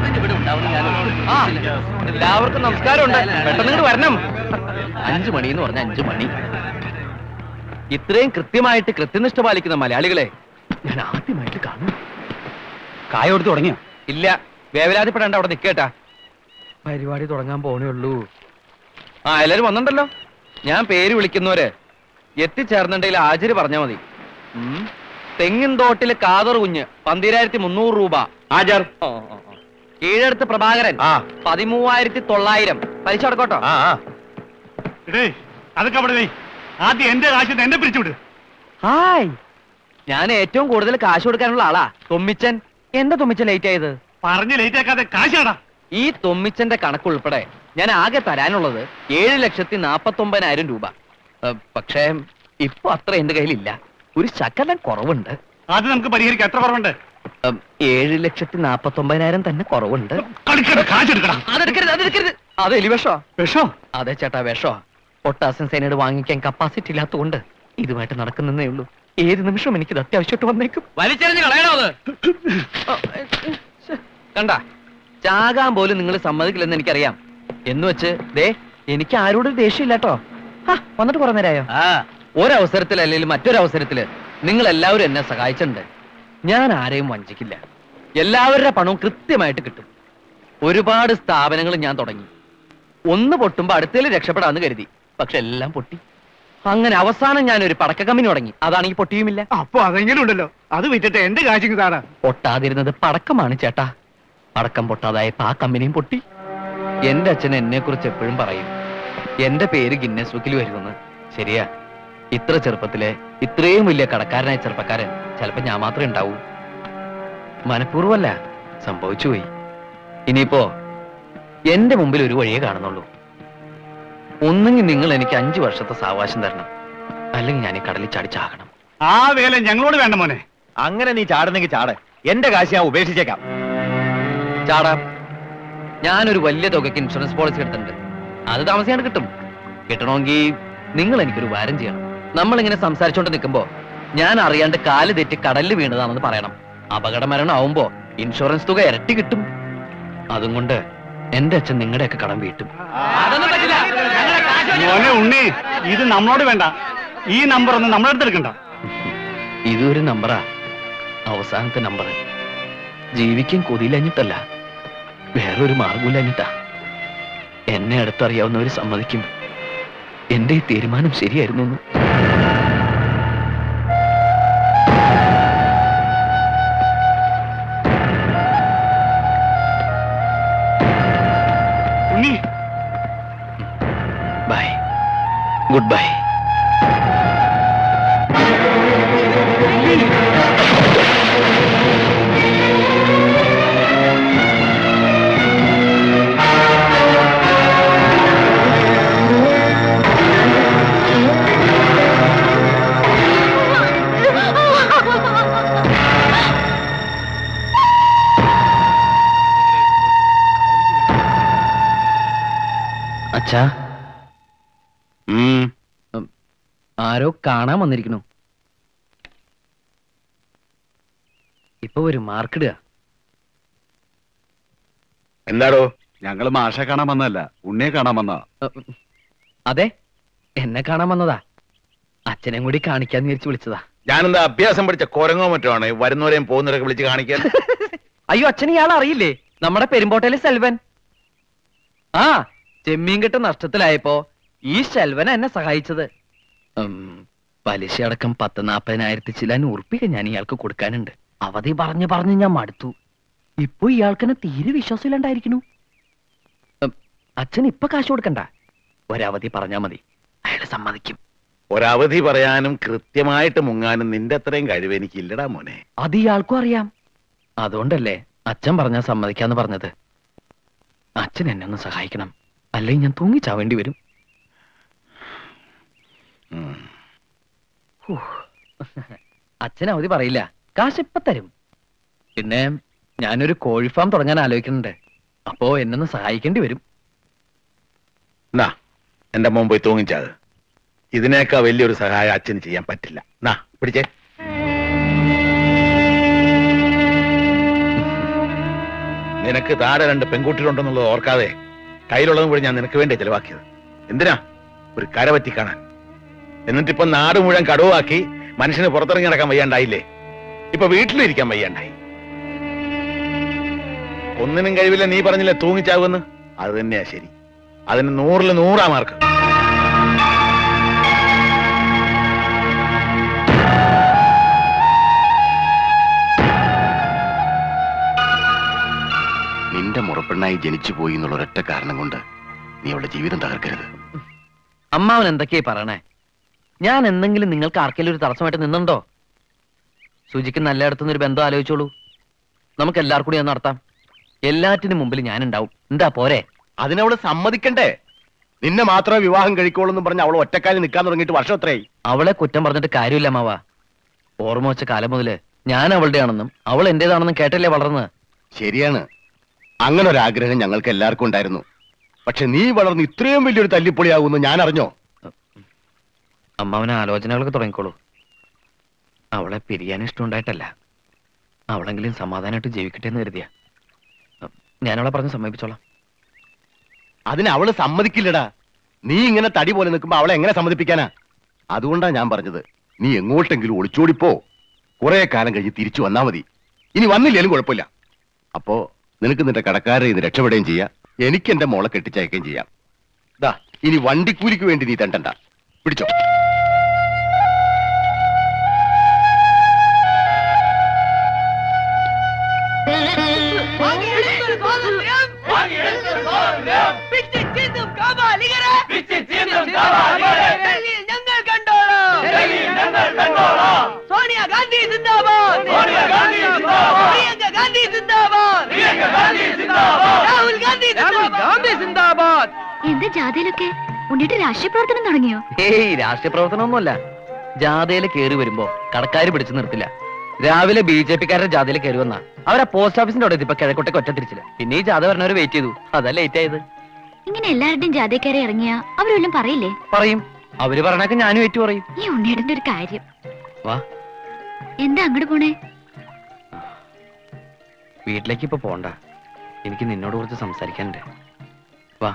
ഇവിടെ ഉണ്ടാവുന്ന ഞാൻ ആ എല്ലാവർക്കും നമസ്കാരമുണ്ട് പെട്ടെന്ന് ഇങ്ങോട്ട് വരണം അഞ്ചു മണി എന്ന് പറഞ്ഞ അഞ്ചു മണി ഇത്രയും കൃത്യമായിട്ട് കൃത്യനിഷ്ഠ പാലിക്കുന്ന മലയാളികളെ ഞാൻ ആദ്യമായിട്ട് കാണുന്നു കായ കൊടുത്ത് തുടങ്ങിയോ ഇല്ല വേവലാതിപ്പെടേണ്ട അവിടെ നിൽക്കേട്ടാ പരിപാടി തുടങ്ങാൻ പോണേ ഉള്ളൂ ആ എല്ലാരും വന്നിട്ടുണ്ടല്ലോ ഞാൻ പേര് വിളിക്കുന്നവര് എത്തിച്ചേർന്നുണ്ടെങ്കിൽ ആചാര്യ പറഞ്ഞാ മതി ഉം. തെങ്ങിൻ തോട്ടില് കാതർ കുഞ്ഞ് പന്തിരായിരത്തി മുന്നൂറ് രൂപ ആചാർ കീഴടുത്ത് പ്രഭാകരൻ ആ. പതിമൂവായിരത്തി തൊള്ളായിരം പലിശ അടക്കോട്ടോ ആ ആ ഇടേ അതൊക്കെ അവിടെ വേ. ആദ്യം എന്റെ കാശ് എന്നെ പിരിച്ചുവിട് ഹായ് ഞാൻ ഏറ്റവും കൂടുതൽ കാശ് കൊടുക്കാനുള്ള ആളാ തൊമ്മിച്ചൻ എന്താ തൊമ്മിച്ചൻ ലേറ്റ് ആയത് പറഞ്ഞ് ലേറ്റ് ആക്കാതെ കാശാടാ ഈ തൊമ്മിച്ചന്റെ കണക്കുൾപ്പെടെ ഞാൻ ആകെ തരാനുള്ളത് ഏഴ് ലക്ഷത്തി നാപ്പത്തി ഒമ്പതിനായിരം രൂപ ഏ, പക്ഷേ ഇപ്പൊ അത്ര എന്റെ കയ്യിലില്ല ഒരു ശകലം കുറവുണ്ട് അത് നമുക്ക് പരിഹരിക്കാം എത്ര കുറവുണ്ട് ഉം, ഏഴ് ലക്ഷത്തി നാപ്പത്തി ഒമ്പതിനായിരം തന്നെ കുറവുണ്ട് കളിക്കട കാശെടുക്കണം അതെടുക്കരുത് അതെടുക്കരുത് അത് എലി വിഷോ വിഷോ അതെ ചേട്ടാ വിഷോ പൊട്ടാസ്യം സൈനൈഡ് വാങ്ങിക്കാൻ കപ്പാസിറ്റി ഇല്ലാത്തതുകൊണ്ട് ഇതുമായിട്ട് നടക്കുന്നേ ഉള്ളൂ ഏത് നിമിഷം എനിക്കിത് അത്യാവശ്യമായിട്ട് വന്നേക്കും വലിച്ചെറിഞ്ഞ് കളയണോ അത് കണ്ട ചാകാൻ പോലും നിങ്ങൾ സമ്മതിക്കില്ലെന്ന് എനിക്കറിയാം എന്ന് വെച്ച് ദേ എനിക്ക് ആരോടും ദേഷ്യമില്ലാട്ടോ ഹാ, വന്നിട്ട് കുറെ നേരമായോ ഒരവസരത്തിൽ അല്ലെങ്കിൽ മറ്റൊരവസരത്തില് നിങ്ങൾ എല്ലാവരും എന്നെ സഹായിച്ചിട്ടുണ്ട് ഞാൻ ആരെയും വഞ്ചിക്കില്ല എല്ലാവരുടെ പണവും കൃത്യമായിട്ട് കിട്ടും ഒരുപാട് സ്ഥാപനങ്ങൾ ഞാൻ തുടങ്ങി ഒന്ന് പൊട്ടുമ്പോ അടുത്തേൽ രക്ഷപ്പെടാന്ന് കരുതി പക്ഷെ എല്ലാം പൊട്ടി അങ്ങനെ അവസാനം ഞാൻ ഒരു പടക്ക കമ്പനി തുടങ്ങി അതാണെങ്കിൽ പൊട്ടിയുമില്ല അപ്പൊ അതെങ്ങനെ ഉണ്ടല്ലോ അത് വിറ്റിട്ട് എന്റെ കാശിങ് താടാ പൊട്ടാതിരുന്നത് പടക്കമാണ് ചേട്ടാ പടക്കം പൊട്ടാതായപ്പോ ആ കമ്പനിയും പൊട്ടി എന്റെ അച്ഛൻ എന്നെ കുറിച്ച് എപ്പോഴും പറയും എന്റെ പേര് ഗിന്നസ് ബുക്കിൽ വരുമെന്ന് ശരിയാ ഇത്ര ചെറുപ്പത്തിലെ ഇത്രയും വലിയ കടക്കാരനായ ചെറുപ്പക്കാരൻ ചിലപ്പോ ഞാൻ മാത്രമേ ഉണ്ടാവൂ മനഃപൂർവ്വമല്ല സംഭവിച്ചു പോയി ഇനിയിപ്പോ എന്റെ മുമ്പിൽ ഒരു വഴിയേ കാണുന്നുള്ളൂ ഒന്നെങ്കിൽ നിങ്ങൾ എനിക്ക് അഞ്ചു വർഷത്തെ സാവകാശം തരണം അല്ലെങ്കിൽ ഞാൻ ഈ കടലിൽ ചാടി ചാകണം ആ വേല ഞങ്ങളോട് വേണ്ട മോനെ അങ്ങനെ നീ ചാടുന്നെങ്കിൽ ചാട് എന്റെ കാശ് ഞാൻ ഉപേക്ഷിച്ചേക്കാം ചാടാം ഞാനൊരു വലിയ തുകയ്ക്ക് ഇൻഷുറൻസ് പോളിസി എടുത്തിട്ടുണ്ട് അത് താമസിയാണ്ട് കിട്ടും കിട്ടണമെങ്കിൽ നിങ്ങൾ എനിക്കൊരു വാരം ചെയ്യണം നമ്മൾ ഇങ്ങനെ സംസാരിച്ചുകൊണ്ട് നിൽക്കുമ്പോ ഞാൻ അറിയാണ്ട് കാല് തെറ്റി കടലിൽ വീണതാണെന്ന് പറയണം അപകട മരണം ആവുമ്പോ ഇൻഷുറൻസ് തുക ഇരട്ടി കിട്ടും അതും കൊണ്ട് എന്റെ അച്ഛൻ നിങ്ങളുടെയൊക്കെ കടം വീട്ടും മോനെ ഉണ്ണി ഇത് നമ്മളോട് വേണ്ട ഈ നമ്പർ ഒന്നും നമ്മളെ അടുത്തെടുക്കണ്ട ഇതൊരു നമ്പറാ അവസാനത്തെ നമ്പർ ജീവിക്കാൻ കൊതിയിലഞ്ഞിട്ടല്ല വേറൊരു മാർഗമില്ലഞ്ഞിട്ടാ എന്നെ അടുത്തറിയാവുന്നവർ സമ്മതിക്കും എന്റെ ഈ തീരുമാനം ശരിയായിരുന്നു എന്ന്. ഉണ്ണി ബൈ ഗുഡ് ബൈ അച്ഛാ ഉം, ആരോ കാണാൻ വന്നിരിക്കണു ഇപ്പൊ ഒരു മാർക്കിടുക എന്താടോ ഞങ്ങള് മാഷെ കാണാൻ വന്നതല്ല ഉണ്ണിയെ കാണാൻ വന്നാ അതെ എന്നെ കാണാൻ വന്നതാ അച്ഛനെയും കൂടി കാണിക്കാന്ന് വിചാരിച്ച് വിളിച്ചതാ ഞാനെന്താ അഭ്യാസം പഠിച്ച കൊരങ്ങോ മറ്റോ ആണ് വരുന്നവരെയും പോകുന്നവരൊക്കെ വിളിച്ച് കാണിക്കാൻ അയ്യോ അച്ഛൻ ഇയാൾ അറിയില്ലേ നമ്മുടെ പെരുമ്പോട്ടയിലെ സെൽവൻ ആ ചെമ്മീൻ കെട്ട് നഷ്ടത്തിലായപ്പോ ഈ സെൽവൻ എന്നെ സഹായിച്ചത് ഉം, പലിശ അടക്കം പത്ത് നാപ്പതിനായിരത്തി ചില ഉറുപ്പിക ഞാൻ ഇയാൾക്ക് കൊടുക്കാനുണ്ട് അവധി പറഞ്ഞു പറഞ്ഞ് ഞാൻ മടുത്തു ഇപ്പൊ ഇയാൾക്കെന്നെ തീരെ വിശ്വാസമില്ലാണ്ടായിരിക്കണു ഉം, അച്ഛൻ ഇപ്പൊ കാശ് കൊടുക്കണ്ട ഒരവധി പറഞ്ഞാ മതി അയാൾ സമ്മതിക്കും ഒരവധി പറയാനും കൃത്യമായിട്ട് മുങ്ങാനും നിന്റെ അത്രയും കഴിവ് എനിക്കില്ലടാ മോനെ അത് ഇയാൾക്കും അറിയാം അതുകൊണ്ടല്ലേ അച്ഛൻ പറഞ്ഞാൽ സമ്മതിക്കാന്ന് പറഞ്ഞത് അച്ഛൻ എന്നെ ഒന്ന് സഹായിക്കണം അല്ലെങ്കിൽ ഞാൻ തൂങ്ങിച്ചാവേണ്ടി വരും ഉം. ഹൂ. അച്ഛൻ അവധി പറയില്ല കാശ് ഇപ്പൊ തരും പിന്നെ ഞാനൊരു കോഴി ഫാം തുടങ്ങാൻ ആലോചിക്കുന്നുണ്ട് അപ്പോ എന്നൊന്ന് സഹായിക്കേണ്ടി വരും നാ എന്റെ മോൻ പോയി തൂങ്ങിച്ചാത് ഇതിനേക്കാ വലിയൊരു സഹായം അച്ഛന് ചെയ്യാൻ പറ്റില്ല നാ പിടിച്ചേ നിനക്ക് താഴെ രണ്ട് പെൺകുട്ടികളുണ്ടെന്നുള്ളത് ഓർക്കാതെ കയ്യിലുള്ളതും കൂടി ഞാൻ നിനക്ക് വേണ്ടി ചെലവാക്കിയത് എന്തിനാ ഒരു കരപറ്റി കാണാൻ എന്നിട്ടിപ്പൊ നാട് മുഴുവൻ കടവാക്കി മനുഷ്യന് പുറത്തിറങ്ങി നടക്കാൻ വയ്യാണ്ടായില്ലേ ഇപ്പൊ വീട്ടിലിരിക്കാൻ വയ്യാണ്ടായി ഒന്നിനും കഴിവില്ല നീ പറഞ്ഞില്ലേ തൂങ്ങിച്ചാവുമെന്ന് അത് തന്നെയാ ശരി അതിന് നൂറിൽ നൂറാ മാർക്ക് നിന്റെ മുറപ്പെണ്ണായി ജനിച്ചു പോയി എന്നുള്ള ഒരൊറ്റ കാരണം കൊണ്ട് നീ അവളുടെ ജീവിതം തകർക്കരുത് അമ്മാവൻ എന്തൊക്കെയാ പറയണേ ഞാൻ എന്തെങ്കിലും നിങ്ങൾക്ക് ആർക്കെങ്കിലും ഒരു തടസ്സമായിട്ട് നിന്നുണ്ടോ സുജിക്ക് നല്ലയിടത്തുനിന്ന് ഒരു ബന്ധം ആലോചിച്ചോളൂ നമുക്ക് എല്ലാവർക്കും കൂടി ഒന്ന് നടത്താം എല്ലാറ്റിനും മുമ്പിൽ ഞാൻ ഉണ്ടാവും എന്താ പോരെ അതിനവള് സമ്മതിക്കണ്ടേ നിന്നെ മാത്രമേ വിവാഹം കഴിക്കോളൂ എന്ന് പറഞ്ഞ് അവൾ ഒറ്റക്കാലിൽ നിൽക്കാൻ തുടങ്ങിയിട്ട് വർഷം എത്രയായി അവളെ കുറ്റം പറഞ്ഞിട്ട് കാര്യമില്ല മാവ ഓർമ്മ വെച്ച കാലം മുതല് ഞാൻ അവളുടെ ആണെന്നും അവൾ എന്റേതാണെന്നും കേട്ടല്ലേ വളർന്ന് ശരിയാണ് അങ്ങനെ ഒരു ആഗ്രഹം ഞങ്ങൾക്ക് എല്ലാവർക്കും ഉണ്ടായിരുന്നു പക്ഷെ നീ വളർന്ന് ഇത്രയും വലിയൊരു തല്ലിപ്പൊളിയാകുമെന്ന് ഞാൻ അറിഞ്ഞോ അമ്മാവന് ആലോചനകളൊക്കെ തുടങ്ങിക്കോളൂ അവളെ പിരിയാൻ ഇഷ്ടമുണ്ടായിട്ടല്ല അവളെങ്കിലും സമാധാനമായിട്ട് ജീവിക്കട്ടെ എന്ന് കരുതിയ ഞാൻ അവളെ പറഞ്ഞ് സമ്മതിപ്പിച്ചോളാം അതിന് അവള് സമ്മതിക്കില്ലടാ നീ ഇങ്ങനെ തടി പോലെ നിൽക്കുമ്പോ അവളെ എങ്ങനെ സമ്മതിപ്പിക്കാനാ അതുകൊണ്ടാ ഞാൻ പറഞ്ഞത് നീ എങ്ങോട്ടെങ്കിലും ഒളിച്ചോടിപ്പോ കുറെ കാലം കഴിഞ്ഞ് തിരിച്ചു വന്നാ മതി ഇനി വന്നില്ലേലും കുഴപ്പമില്ല അപ്പോ നിനക്ക് നിന്റെ കടക്കാരെ ഇത് രക്ഷപ്പെടുകയും ചെയ്യാം എനിക്ക് എന്റെ മോളെ കെട്ടിച്ചയക്കുകയും ചെയ്യാം ദാ ഇനി വണ്ടിക്കൂലിക്ക് വേണ്ടി നീ തണ്ടണ്ട പിടിച്ചോ ഞങ്ങൾ കണ്ടോളാം സോണിയ ഗാന്ധി സിന്ദാബാദ് പ്രിയങ്ക ഗാന്ധി സിന്ദാബാദ് രാഹുൽ ഗാന്ധി ഗാന്ധി സിന്ദാബാദ് എന്താ ജാഥയിലൊക്കെ ഉണ്ണിട്ട് രാഷ്ട്രീയ പ്രവർത്തനം തുടങ്ങിയോ ഏയ് രാഷ്ട്രീയ പ്രവർത്തനമൊന്നുമല്ല ജാഥയിൽ കയറി വരുമ്പോ കടക്കാര് പിടിച്ചു നിർത്തില്ല രാവിലെ ബി ജെ പിക്കാരുടെ ജാഥയിൽ കയറി വന്ന അവരാ പോസ്റ്റ് ഓഫീസിന്റെ അവിടെ ഇപ്പൊ കിഴക്കോട്ടേക്ക് ഒറ്റ തിരിച്ചില്ല പിന്നെ ഈ ജാഥ പറഞ്ഞവരെ വെയിറ്റ് ചെയ്തു അതാ ലേറ്റ് ആയത് ഇങ്ങനെ എല്ലാവരുടെയും ജാഥയിൽ കയറി ഇറങ്ങിയ അവരെല്ലാം പറയില്ലേ പറയും അവര് പറഞ്ഞൊക്കെ ഞാനും ഏറ്റു പറയും ഈ ഉണ്ണിയേടന്റെ ഒരു കാര്യം വാ എന്താ അങ്ങോട്ട് പോണേ വീട്ടിലേക്ക് ഇപ്പൊ പോണ്ട എനിക്ക് നിന്നോട് കുറച്ച് സംസാരിക്കാനുണ്ട് വാ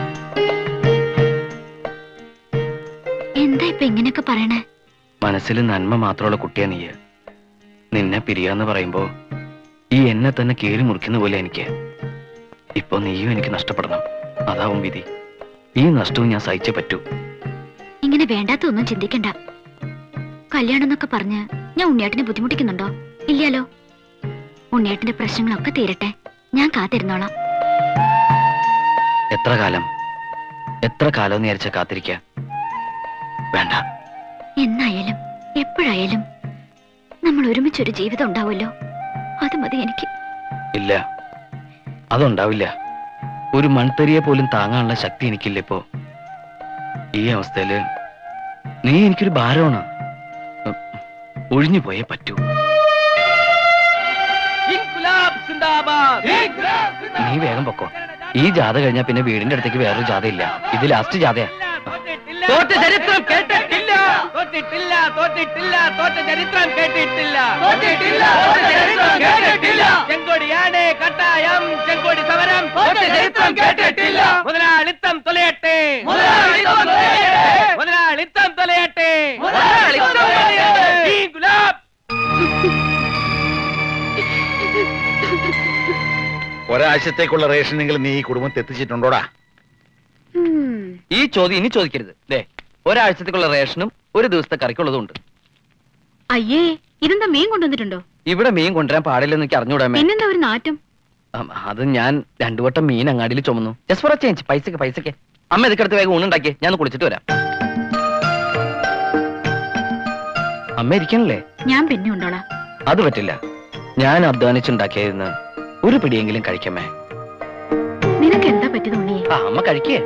എന്താ ഇപ്പൊ ഇങ്ങനെയൊക്കെ പറയണേ മനസ്സിൽ നന്മ മാത്രമുള്ള കുട്ടിയാ നീ നിന്നെ പിരിയാന്ന് പറയുമ്പോ ഈ എന്നെ തന്നെ കീറി മുറിക്കുന്ന പോലെ എനിക്ക് ഇപ്പൊ നീയും എനിക്ക് നഷ്ടപ്പെടണം അതാവും വിധി ഈ നഷ്ടവും ഞാൻ സഹിച്ചേ പറ്റൂ ഇങ്ങനെ വേണ്ടാത്ത ഒന്നും ചിന്തിക്കണ്ട കല്യാണം എന്നൊക്കെ പറഞ്ഞ് ഞാൻ ഉണ്ണിയേട്ടനെ ബുദ്ധിമുട്ടിക്കുന്നുണ്ടോ ഇല്ലല്ലോ ഉണ്ണിയേട്ടന്റെ പ്രശ്നങ്ങളൊക്കെ തീരട്ടെ ഞാൻ കാത്തിരുന്നോളാം എത്ര കാലം എത്ര കാലം നേരിച്ച കാത്തിരിക്ക വേണ്ട എന്നായാലും എപ്പോഴായാലും നമ്മൾ ഒരുമിച്ചൊരു ജീവിതം ഉണ്ടാവുമല്ലോ അത് മതി എനിക്ക് ഇല്ല അതുണ്ടാവില്ല ഒരു മൺതരിയെ പോലും താങ്ങാനുള്ള ശക്തി എനിക്കില്ല ഇപ്പോ ഈ അവസ്ഥയില് നീ എനിക്കൊരു ഭാരമാണ് ഉം, ഒഴിഞ്ഞു പോയേ പറ്റൂ ഇൻകുലാബ് സിന്ദാബാദ് നീ വേഗം പൊക്കോ ഈ ജാഥ കഴിഞ്ഞാ പിന്നെ വീടിന്റെ അടുത്തേക്ക് വേറൊരു ജാഥ ഇല്ല ഇത് ലാസ്റ്റ് ജാഥയാ തോറ്റ ചരിത്രം കേട്ടിട്ടില്ല തോറ്റിട്ടില്ല തോറ്റിട്ടില്ല തോറ്റ ചരിത്രം കേട്ടിട്ടില്ല തോറ്റിട്ടില്ല തോറ്റ ചരിത്രം കേട്ടിട്ടില്ല ചെങ്കൊടിയാണ് കട്ടായം ചെങ്കൊടി സമരം തോറ്റ ചരിത്രം കേട്ടിട്ടില്ല മുതലാളിത്തം തൊലയട്ടെ മുതലാളിത്തം തൊലയട്ടെ മുതലാളിത്തം തൊലയട്ടെ മുതലാളിത്തം തൊലയട്ടെ ഈ ഗുലാബ് ഒരാഴ്ചത്തേക്കുള്ള റേഷനെങ്കിലും നീ ഈ കുടുംബത്തെ എത്തിച്ചിട്ടുണ്ടോടാ ഉം. ഈ ചോദ്യം ഇനി ചോദിക്കരുത് ദേ ഒരാഴ്ചത്തേക്കുള്ള റേഷനും ഒരു ദിവസത്തെ കറിക്കുള്ളതും ഉണ്ട് അയ്യേ ഇതെന്താ മീൻ കൊണ്ടുവന്നിട്ടുണ്ടോ ഇവിടെ മീൻ കൊണ്ടുവരാൻ പാടില്ലെന്ന് എനിക്ക് അറിഞ്ഞൂടാമേ പിന്നെന്താ ഒരു നാറ്റം അം, അത് ഞാൻ രണ്ടു വട്ടം മീൻ അങ്ങാടിയിൽ ചുമന്നു ജസ്റ്റ് ഫോർ ചേഞ്ച് പൈസക്ക് പൈസക്ക് അമ്മ ഇതൊക്കെ വേഗം ഊണുണ്ടാക്കിയേ ഞാൻ ഒന്ന് കുളിച്ചിട്ട് വരാം അമ്മ ഇരിക്കണല്ലേ ഞാൻ പിന്നെ ഉണ്ടോളാം അത് പറ്റില്ല ഞാൻ അധ്വാനിച്ചുണ്ടാക്കിയായിരുന്നു ഒരു പിടിയെങ്കിലും കഴിക്കമ്മേ നിനക്ക് എന്താ പറ്റിയത് ഉണ്ണിയെ ആ അമ്മ കഴിക്കേ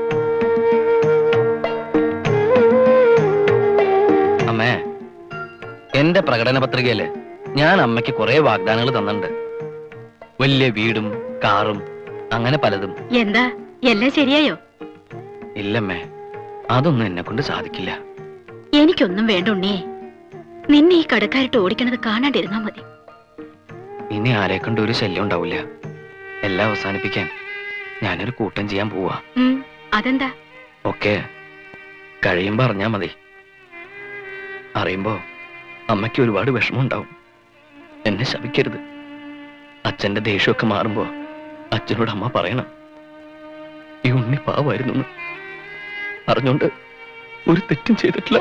അമ്മേ എന്റെ പ്രകടന പത്രികയില് ഞാൻ അമ്മയ്ക്ക് കുറെ വാഗ്ദാനങ്ങൾ തന്നിട്ടുണ്ട് വലിയ വീടും കാറും അങ്ങനെ പലതും എന്താ എല്ലാം ശരിയായോ ഇല്ലമ്മേ അതൊന്നും എന്നെ കൊണ്ട് സാധിക്കില്ല എനിക്കൊന്നും വേണ്ട ഉണ്ണിയെ നിന്നെ ഈ കടക്കാരിട്ട് ഓടിക്കണത് കാണാണ്ടിരുന്നാ മതി ഇനി ആരെ കൊണ്ട് ഒരു ശല്യം ഉണ്ടാവില്ല എല്ലാം അവസാനിപ്പിക്കാൻ ഞാനൊരു കൂട്ടം ചെയ്യാൻ പോവാ ഉം, അതെന്താ ഒക്കെ കഴിയുമ്പോ അറിഞ്ഞാ മതി അറിയുമ്പോ അമ്മയ്ക്ക് ഒരുപാട് വിഷമമുണ്ടാവും എന്നെ ശപിക്കരുത് അച്ഛന്റെ ദേഷ്യമൊക്കെ മാറുമ്പോ അച്ഛനോട് അമ്മ പറയണം ഈ ഉണ്ണി പാവായിരുന്നു അറിഞ്ഞോണ്ട് ഒരു തെറ്റും ചെയ്തിട്ടില്ല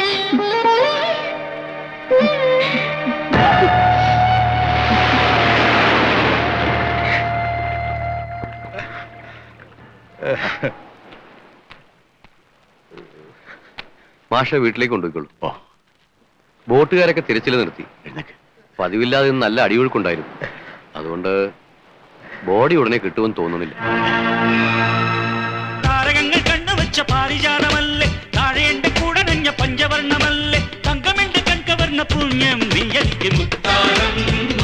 മാഷ വീട്ടിലേക്ക് കൊണ്ടുപോയിക്കോളൂ ഓ ബോട്ടുകാരൊക്കെ തിരച്ചിൽ നിർത്തി എഴുന്നേക്ക് പതിവില്ലാതെ ഇന്ന് നല്ല അടിയൊഴുക്കുണ്ടായിരുന്നു അതുകൊണ്ട് ബോഡി ഉടനെ കിട്ടുമെന്ന് തോന്നുന്നില്ല താരകങ്ങൾ കണ്ണുവച്ച പാരിജാതമല്ലേ താഴെ എന്റെ കൂടെ നഞ്ഞ പഞ്ചവർണ്ണമല്ലേ തങ്കമെന്റെ കൺകവർണ്ണ പുണ്യം നീ എനിക്ക് മുത്താരം